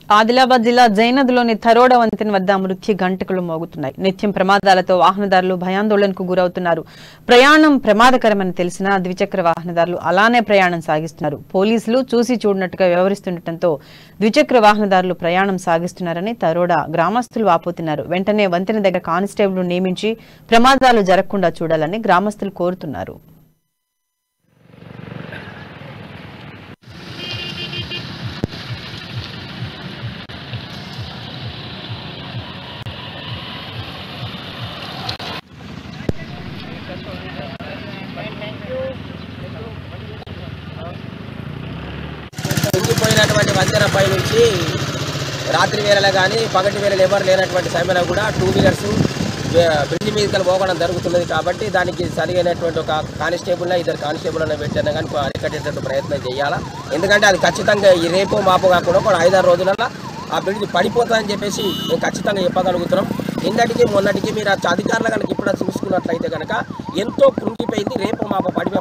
ఆదిలాబాద్ జిల్లా జైనద్లోని థరోడ వంతెన వద్ద మృత్యు గంటకులు మోగుతున్నాయి నిత్యం ప్రమాదాలతో వాహనదారులు భయాందోళనకు గురవుతున్నారు ప్రయాణం ప్రమాదకరమని తెలిసినా ద్విచక్ర వాహనదారులు అలానే ప్రయాణం సాగిస్తున్నారు పోలీసులు చూసి చూడనట్టుగా వ్యవహరిస్తుండటంతో ద్విచక్ర వాహనదారులు ప్రయాణం సాగిస్తున్నారని తరోడ గ్రామస్తులు వాపోతున్నారు వెంటనే వంతెన దగ్గర కానిస్టేబుల్ నియమించి ప్రమాదాలు జరగకుండా చూడాలని గ్రామస్తులు కోరుతున్నారు కుంగిపోయినటువంటి వంతెన పై నుంచి రాత్రి వేళలో కానీ పగటి వేళలు ఎవరు లేనటువంటి సమయంలో కూడా టూ వీలర్స్ బ్రిడ్జ్ మీదకి పోవడం జరుగుతున్నది కాబట్టి దానికి సరైనటువంటి ఒక కానిస్టేబుల్ ఇద్దరు కానిస్టేబుల్ అనే పెట్టినా కానీ అరికట్టేటట్టు ప్రయత్నం చేయాలా ఎందుకంటే అది ఖచ్చితంగా ఈ రేపు మాపు కాకుండా ఒక ఐదారు రోజులలో ఆ బ్రిడ్జ్ పడిపోతుందని చెప్పేసి మేము ఖచ్చితంగా చెప్పగలుగుతున్నాం నిన్నటికి మొన్నటికి మీరు ఆ అధికారులు కనుక ఇప్పుడు చూసుకున్నట్లయితే కనుక ఎంతో కృంగిపోయింది రేపు మాపు పడి